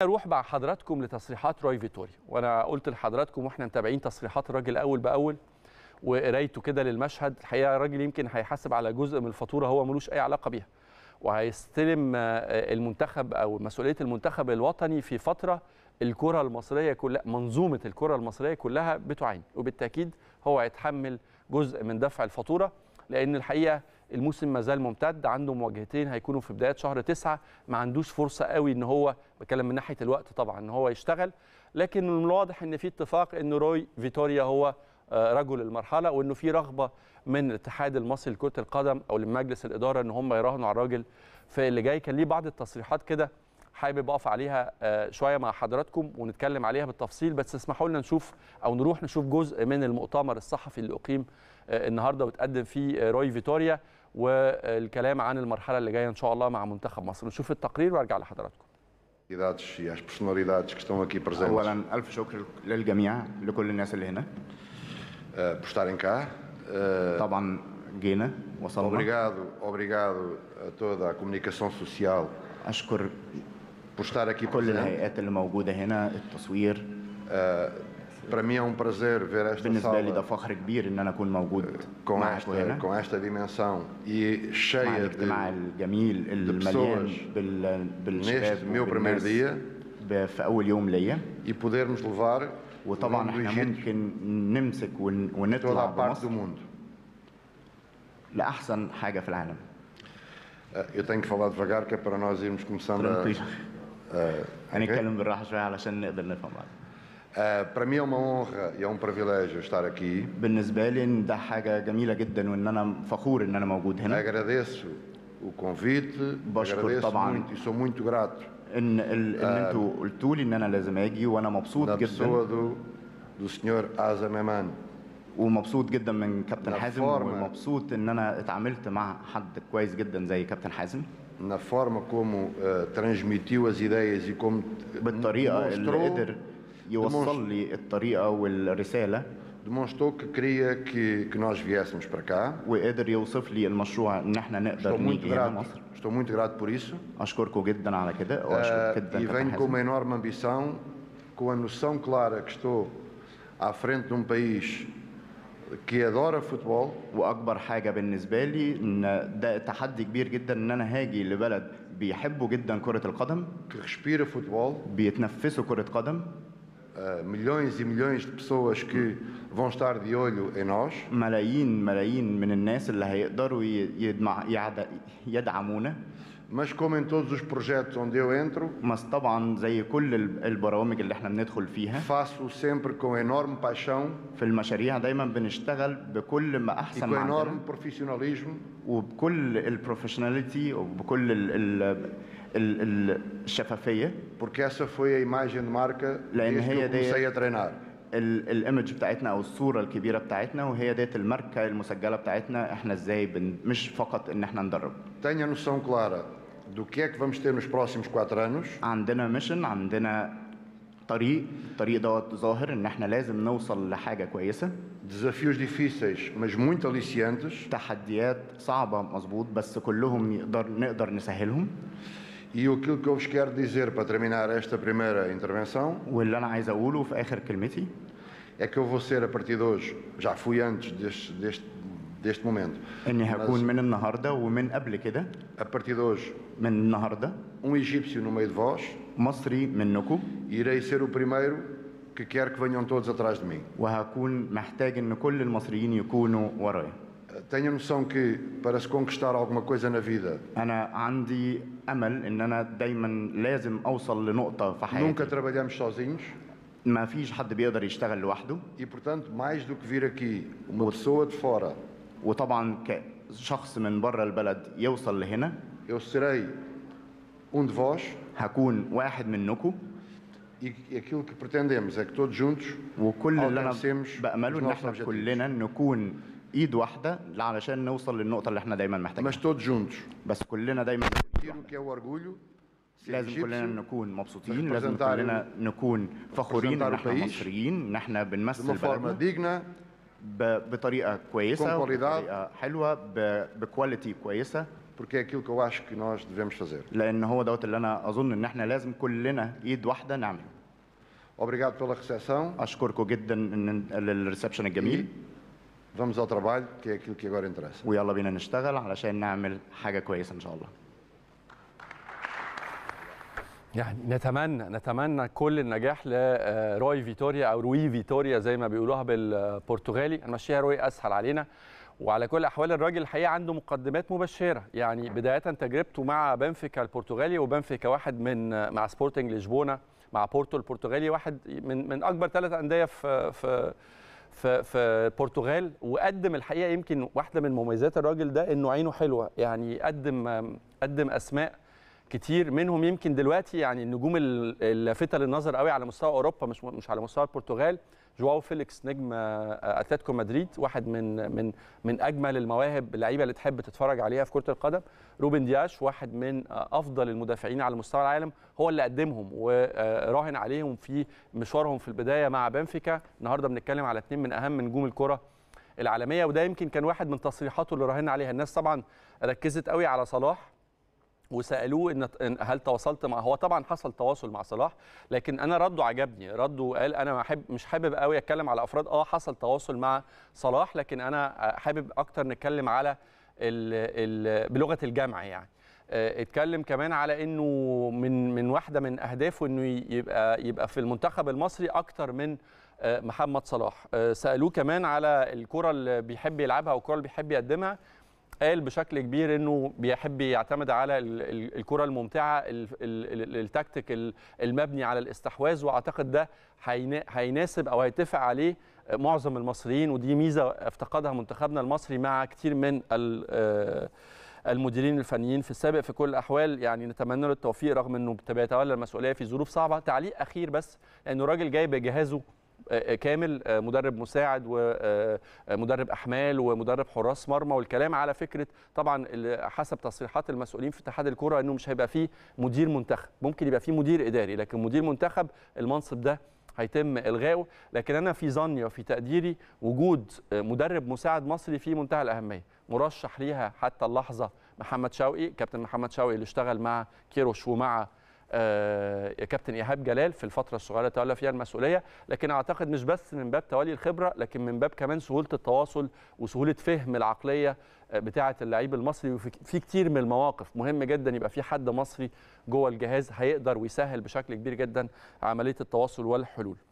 اروح مع حضراتكم لتصريحات روي فيتوريا وانا قلت لحضراتكم واحنا متابعين تصريحات الراجل اول باول وقرايته كده للمشهد الحقيقه الراجل يمكن هيحاسب على جزء من الفاتوره هو ملوش اي علاقه بيها وهيستلم المنتخب او مسؤوليه المنتخب الوطني في فتره الكره المصريه كلها منظومه الكره المصريه كلها بتعاني وبالتاكيد هو هيتحمل جزء من دفع الفاتوره لان الحقيقه الموسم ما زال ممتد عنده مواجهتين هيكونوا في بدايه شهر تسعة ما عندوش فرصه قوي ان هو بتكلم من ناحيه الوقت طبعا ان هو يشتغل لكن من الواضح ان في اتفاق ان روي فيتوريا هو رجل المرحله وانه في رغبه من الاتحاد المصري لكره القدم او لمجلس الاداره ان هم يراهنوا على الراجل في اللي جاي كان ليه بعض التصريحات كده حابب اقف عليها شويه مع حضراتكم ونتكلم عليها بالتفصيل بس اسمحوا لنا نشوف او نروح نشوف جزء من المؤتمر الصحفي اللي اقيم النهارده وتقدم فيه روي فيتوريا والكلام عن المرحله اللي جايه ان شاء الله مع منتخب مصر نشوف التقرير وارجع لحضراتكم entidades e às personalidades que estão aqui presentes اولا الف شكر للجميع لكل الناس اللي هنا uh, por estarem cá. Uh, طبعا جينا وصلنا obrigado, obrigado a toda a comunicação social اشكر por estar aqui كل presente. الهيئات اللي موجوده هنا التصوير Para mim é um prazer ver esta بالنسبه لي ده sala فخر كبير ان انا اكون موجود com معاكم esta, هنا com esta dimensão e مع cheia الاجتماع de الجميل المليان pessoas بال... بالشباب neste meu primeiro وبالناس dia ب- في اول يوم ليا e podermos levar o وطبعا nome do احنا Egito ممكن نمسك ون... toda ونطلع a parte do بمصر mundo. لاحسن حاجه في العالم Uh, Eu tenho que falar devagar que é para nós irmos começando a. طريقتي. uh, ok? هنتكلم بالراحه شويه علشان نقدر نفهم بعض Uh, para mim é uma honra e é um privilégio estar aqui. بالنسبه لي إن ده حاجه جميله جدا وان انا فخور ان انا موجود هنا Agradeço o convite, بشكر agradeço طبعاً. muito e sou muito grato ان ال... ان انتوا قلتوا لي ان انا لازم اجي وانا مبسوط da جدا pessoa do, do senhor Asa Meman. ومبسوط جدا من كابتن لا حازم فورمة. ومبسوط ان انا اتعاملت مع حد كويس جدا زي كابتن حازم na forma como uh, transmitiu as ideias e como بالطريقه اللي demonstrou, قدر يوصل لي الطريقه والرساله demonstrou que queria que, que nós viéssemos para cá. وقدر يوصف لي المشروع ان احنا Estou نقدر muito نيجي هنا grato, مصر estou muito grato por isso. اشكركم جدا على كده Uh, واشكر جدا e كابتن venho com uma حازم enorme ambição, com a noção clara que estou à frente de um país que adora futebol, واكبر حاجه بالنسبه لي ان ده تحدي كبير جدا ان انا هاجي لبلد بيحبوا جدا كره القدم que respira futebol, بيتنفسوا كره قدم uh, milhões e milhões de pessoas que vão estar de olho em nós. ملايين ملايين من الناس اللي هيقدروا ي- يدمع يعد- يدعمونا Mas como em todos os projetos onde eu entro, بس طبعا زي كل ال- البرامج اللي احنا بندخل فيها faço sempre com enorme paixão في المشاريع دايما بنشتغل بكل ما e احسن com ما عندنا enorme profissionalismo, وبكل البروفيشناليتي وبكل ال ال ال ال الشفافيه porque essa foi a imagem de marca لأن desde que هي eu دي- comecei a treinar. ال- الايمج بتاعتنا او الصوره الكبيره بتاعتنا وهي ديت الماركه المسجله بتاعتنا احنا ازاي بن مش فقط ان احنا ندرب Tenho a noção clara do que é que vamos ter nos próximos quatro anos عندنا ميشن عندنا طريق الطريق دوت ظاهر ان احنا لازم نوصل لحاجه كويسه desafios difíceis, mas muito aliciantes, تحديات صعبه مظبوط بس كلهم يقدر نقدر نسهلهم e aquilo que eu vos quero dizer para terminar esta primeira intervenção واللي انا عايز اقوله في اخر كلمتي é que eu vou ser a partir de hoje, já fui antes deste, deste, deste momento, اني mas هكون من النهارده ومن قبل كده a partir de hoje, من النهارده um egípcio no meio de vós, مصري منكم irei ser o primeiro que quer que venham todos atrás de mim. وهكون محتاج ان كل المصريين يكونوا ورايا Tenho a noção que para se conquistar alguma coisa na vida, انا عندي امل ان انا دايما لازم اوصل لنقطه في nunca حياتي trabalhamos sozinhos ما فيش حد بيقدر يشتغل لوحده e, portanto, mais do que vir aqui uma pessoa de fora, وطبعا كشخص من بره البلد يوصل لهنا eu serei um de vós هكون واحد منكم e aquilo que pretendemos é que todos juntos وكل اللي انا alcancemos بامله os ان nossos احنا objetivos. كلنا نكون ايد واحده علشان نوصل للنقطه اللي احنا دايما محتاجينها Mas todos juntos. بس كلنا دايما Tiro o que é o orgulho, ser لازم كلنا egípcio, نكون مبسوطين لازم representar كلنا نكون فخورين ان representar o احنا país مصريين ان احنا de بنمثل uma forma بلدنا digna, ب- بطريقه كويسه Com qualidade. بطريقه حلوه ب- بكواليتي كويسه porque é aquilo que eu acho que nós devemos fazer. لان هو دوت اللي انا اظن ان احنا لازم كلنا ايد واحده نعمله Obrigado pela recepção اشكركم جدا ان للريسبشن الجميل e vamos ao trabalho, que é aquilo que agora interessa. ويلا بينا نشتغل علشان نعمل حاجه كويسه ان شاء الله يعني نتمنى نتمنى كل النجاح لروي فيتوريا او روي فيتوريا زي ما بيقولوها بالبرتغالي هنمشيها روي اسهل علينا وعلى كل الاحوال الراجل الحقيقه عنده مقدمات مبشره يعني بدايه تجربته مع بنفيكا البرتغالي وبنفيكا واحد من مع سبورتنج لشبونه مع بورتو البرتغالي واحد من من اكبر ثلاث انديه في في في في البرتغال وقدم الحقيقه يمكن واحده من مميزات الراجل ده انه عينه حلوه يعني قدم قدم اسماء كتير منهم يمكن دلوقتي يعني النجوم ال- اللافته للنظر قوي على مستوى اوروبا مش مش على مستوى البرتغال جواو فيليكس نجم آه، اتلتيكو مدريد واحد من من من اجمل المواهب اللعيبه اللي تحب تتفرج عليها في كره القدم روبن دياش واحد من آه، افضل المدافعين على مستوى العالم هو اللي قدمهم وراهن عليهم في مشوارهم في البدايه مع بنفيكا النهارده بنتكلم على اثنين من اهم نجوم الكره العالميه وده يمكن كان واحد من تصريحاته اللي راهنا عليها الناس طبعا ركزت قوي على صلاح وسالوه ان إن هل تواصلت مع هو طبعا حصل تواصل مع صلاح لكن انا رده عجبني رده قال انا ما حب مش حابب قوي اتكلم على افراد اه حصل تواصل مع صلاح لكن انا حابب اكتر نتكلم على ال ال بلغه الجمع يعني آه، اتكلم كمان على انه من من واحده من اهدافه انه يبقى يبقى في المنتخب المصري اكتر من آه، محمد صلاح آه، سالوه كمان على الكره اللي بيحب يلعبها والكره اللي بيحب يقدمها قال بشكل كبير انه بيحب يعتمد على ال- ال- الكره الممتعه ال- ال- ال- التكتيك ال- المبني على الاستحواذ واعتقد ده هينا- هيناسب او هيتفق عليه معظم المصريين ودي ميزه افتقدها منتخبنا المصري مع كتير من ال- آه، المديرين الفنيين في السابق في كل الاحوال يعني نتمنى له التوفيق رغم انه بيتولى المسؤوليه في ظروف صعبه تعليق اخير بس لانه راجل جاي بجهازه آه، كامل آه، مدرب مساعد ومدرب احمال ومدرب حراس مرمى والكلام على فكره طبعا اللي حسب تصريحات المسؤولين في اتحاد الكره انه مش هيبقى فيه مدير منتخب ممكن يبقى فيه مدير اداري لكن مدير منتخب المنصب ده هيتم الغائه لكن انا في ظني وفي تقديري وجود مدرب مساعد مصري في منتهى الاهميه مرشح ليها حتى اللحظه محمد شوقي كابتن محمد شوقي اللي اشتغل مع كيروش ومع آه، كابتن ايهاب جلال في الفتره الصغيره اللي تولى فيها المسؤوليه لكن اعتقد مش بس من باب تولي الخبره لكن من باب كمان سهوله التواصل وسهوله فهم العقليه آه، بتاعه اللعيب المصري وفي في كتير من المواقف مهم جدا يبقى في حد مصري جوه الجهاز هيقدر ويسهل بشكل كبير جدا عمليه التواصل والحلول